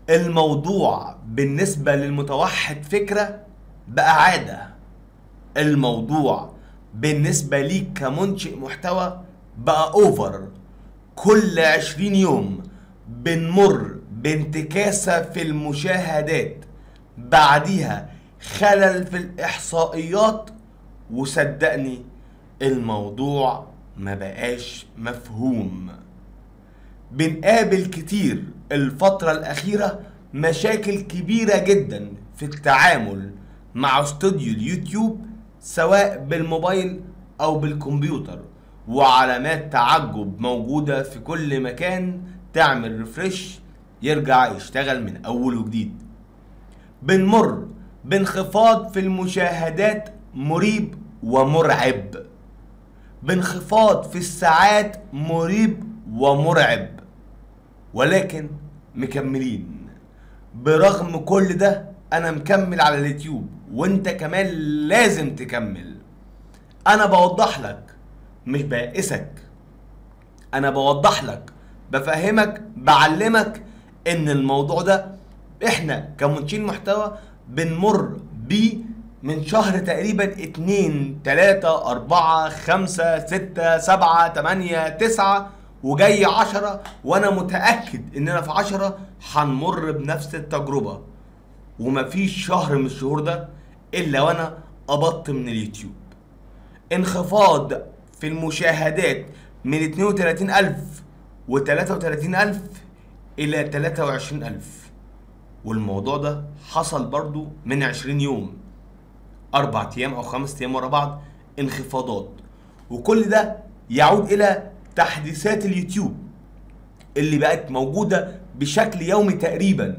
الموضوع بالنسبة للمتوحد فكرة بقى عادة الموضوع بالنسبة ليك كمنشئ محتوى بقى اوفر كل عشرين يوم بنمر بانتكاسة في المشاهدات بعديها خلل في الإحصائيات وصدقني الموضوع ما بقاش مفهوم بنقابل كتير الفترة الأخيرة مشاكل كبيرة جدا في التعامل مع استوديو اليوتيوب سواء بالموبايل أو بالكمبيوتر وعلامات تعجب موجودة في كل مكان تعمل ريفرش يرجع يشتغل من أول وجديد بنمر بانخفاض في المشاهدات مريب ومرعب بانخفاض في الساعات مريب ومرعب ولكن مكملين برغم كل ده انا مكمل على اليوتيوب وانت كمان لازم تكمل انا بوضح لك مش بائسك انا بوضح لك بفهمك بعلمك ان الموضوع ده احنا كمنشئين محتوى بنمر بيه من شهر تقريبا اتنين تلاتة اربعة خمسة ستة سبعة تمانية تسعة وجاي عشرة وانا متأكد اننا في عشرة هنمر بنفس التجربة ومفيش شهر من الشهور ده الا وانا قبضت من اليوتيوب انخفاض في المشاهدات من 32000 و 33000 الى 23000 والموضوع ده حصل برضو من 20 يوم اربع ايام او خمس ايام ورا بعض انخفاضات وكل ده يعود الى تحديثات اليوتيوب اللي بقت موجودة بشكل يومي تقريبا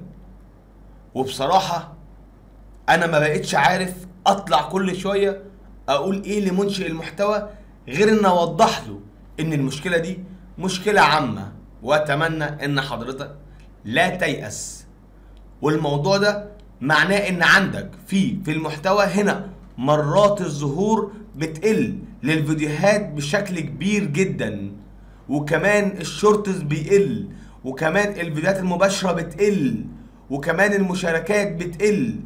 وبصراحة انا ما بقتش عارف اطلع كل شوية اقول ايه لمنشئ المحتوى غير ان اوضح له ان المشكلة دي مشكلة عامة واتمنى ان حضرتك لا تيأس والموضوع ده معناه ان عندك في في المحتوى هنا مرات الظهور بتقل للفيديوهات بشكل كبير جدا وكمان الشورتس بيقل وكمان الفيديوهات المباشرة بتقل وكمان المشاركات بتقل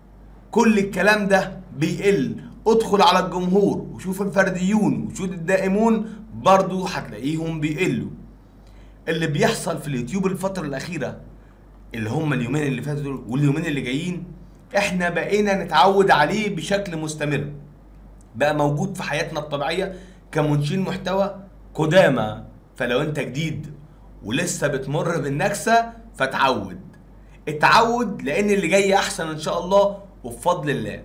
كل الكلام ده بيقل ادخل على الجمهور وشوف الفرديون وشوف الدائمون برضو هتلاقيهم بيقلوا اللي بيحصل في اليوتيوب الفترة الأخيرة اللي هم اليومين اللي فاتوا دول واليومين اللي جايين احنا بقينا نتعود عليه بشكل مستمر بقى موجود في حياتنا الطبيعية كمنشئين محتوى قدامى فلو انت جديد ولسه بتمر بالنكسة فتعود اتعود لان اللي جاي احسن ان شاء الله وبفضل الله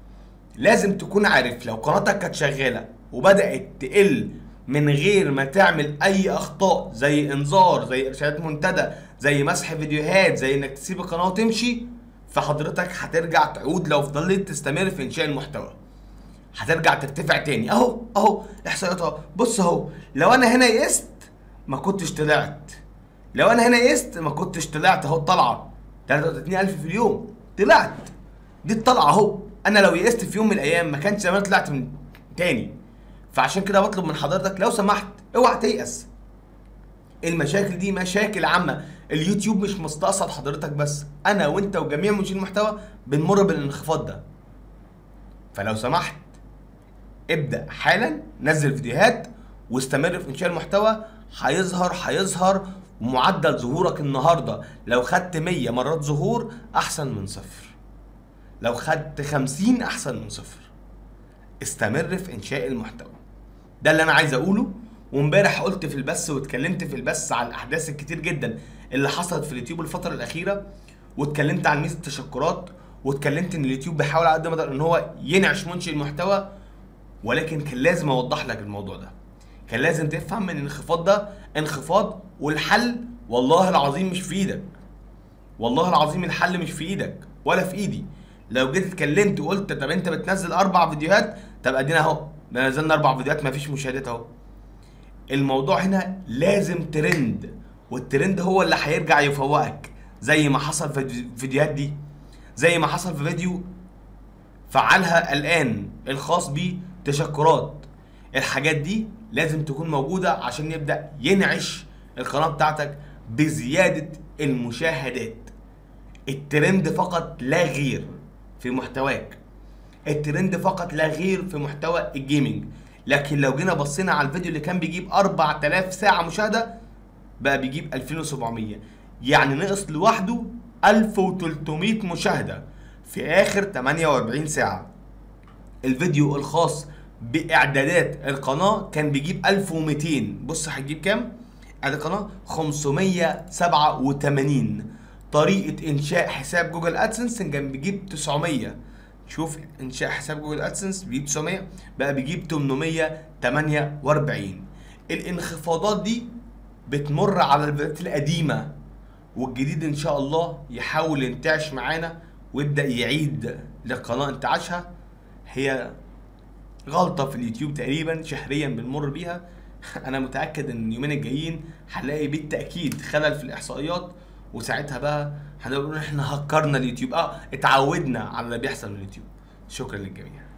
لازم تكون عارف لو قناتك كانت شغالة وبدأت تقل من غير ما تعمل اي اخطاء زي انذار زي ارشادات منتدى زي مسح فيديوهات زي انك تسيب القناه وتمشي فحضرتك هترجع تعود لو فضلت تستمر في انشاء المحتوى هترجع ترتفع تاني اهو اهو احصائيات اهو بص اهو لو انا هنا يئست ما كنتش طلعت لو انا هنا يئست ما كنتش طلعت اهو الطلعه 33000 في اليوم طلعت دي الطلعه اهو انا لو يئست في يوم من الايام ما كانش زمان طلعت من تاني فعشان كده بطلب من حضرتك لو سمحت اوعى تيأس المشاكل دي مشاكل عامه اليوتيوب مش مستقصد حضرتك بس انا وانت وجميع منشئين المحتوى بنمر بالانخفاض ده فلو سمحت ابدا حالا نزل فيديوهات واستمر في انشاء المحتوى هيظهر هيظهر ومعدل ظهورك النهارده لو خدت 100 مرات ظهور احسن من صفر لو خدت 50 احسن من صفر استمر في انشاء المحتوى ده اللي انا عايز اقوله وامبارح قلت في البث واتكلمت في البث عن الاحداث الكتير جدا اللي حصلت في اليوتيوب الفتره الاخيره واتكلمت عن ميزه التشكرات واتكلمت ان اليوتيوب بيحاول على قد ما يقدر ان هو ينعش منشئ المحتوى ولكن كان لازم اوضح لك الموضوع ده كان لازم تفهم ان الانخفاض ده انخفاض والحل والله العظيم مش في ايدك والله العظيم الحل مش في ايدك ولا في ايدي لو جيت اتكلمت وقلت طب انت بتنزل اربع فيديوهات طب ادينا اهو ده نزلنا اربع فيديوهات مفيش مشاهدات اهو الموضوع هنا لازم ترند والترند هو اللي هيرجع يفوقك زي ما حصل في الفيديوهات دي زي ما حصل في فيديو فعلها الان الخاص بتشكرات الحاجات دي لازم تكون موجودة عشان يبدأ ينعش القناة بتاعتك بزيادة المشاهدات الترند فقط لا غير في محتواك الترند فقط لا غير في محتوى الجيمنج لكن لو جينا بصينا على الفيديو اللي كان بيجيب 4000 ساعة مشاهدة بقى بيجيب 2700 يعني نقص لوحده 1300 مشاهدة في آخر 48 ساعة الفيديو الخاص باعدادات القناه كان بيجيب 1200 بص هتجيب كام اعداد القناه 587 طريقه انشاء حساب جوجل ادسنس كان بيجيب 900 شوف انشاء حساب جوجل ادسنس بيجيب 900 بقى بيجيب 848 الانخفاضات دي بتمر على الفيديوهات القديمه والجديد ان شاء الله يحاول ينتعش معانا ويبدا يعيد للقناه انتعاشها هي غلطه في اليوتيوب تقريبا شهريا بنمر بيها انا متاكد ان اليومين الجايين هنلاقي بالتاكيد خلل في الاحصائيات وساعتها بقى هنقول احنا هكرنا اليوتيوب اه اتعودنا على اللي بيحصل من اليوتيوب شكرا للجميع